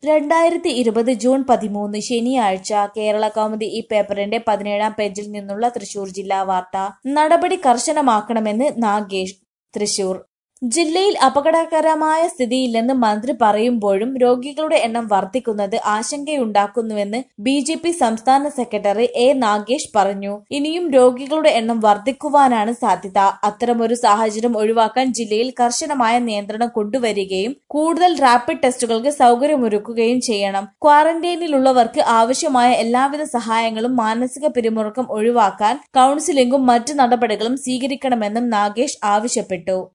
രണ്ടായിരത്തി ഇരുപത് ജൂൺ പതിമൂന്ന് ശനിയാഴ്ച കേരള കൗമുദി ഈ പേപ്പറിന്റെ പതിനേഴാം പേജിൽ നിന്നുള്ള തൃശൂർ ജില്ലാ വാർത്ത നടപടി കർശനമാക്കണമെന്ന് നാഗേഷ് തൃശൂർ ജില്ലയിൽ അപകടകരമായ സ്ഥിതിയില്ലെന്ന് മന്ത്രി പറയുമ്പോഴും രോഗികളുടെ എണ്ണം വർദ്ധിക്കുന്നത് ആശങ്കയുണ്ടാക്കുന്നുവെന്ന് ബി ജെ പി സംസ്ഥാന സെക്രട്ടറി എ നാഗേഷ് പറഞ്ഞു ഇനിയും രോഗികളുടെ എണ്ണം വർദ്ധിക്കുവാനാണ് സാധ്യത അത്തരമൊരു സാഹചര്യം ഒഴിവാക്കാൻ ജില്ലയിൽ കർശനമായ നിയന്ത്രണം കൊണ്ടുവരികയും കൂടുതൽ റാപ്പിഡ് ടെസ്റ്റുകൾക്ക് സൗകര്യമൊരുക്കുകയും ചെയ്യണം ക്വാറന്റൈനിലുള്ളവർക്ക് ആവശ്യമായ എല്ലാവിധ സഹായങ്ങളും മാനസിക പിരിമുറുക്കം ഒഴിവാക്കാൻ കൌൺസിലിംഗും മറ്റു നടപടികളും സ്വീകരിക്കണമെന്നും നാഗേഷ് ആവശ്യപ്പെട്ടു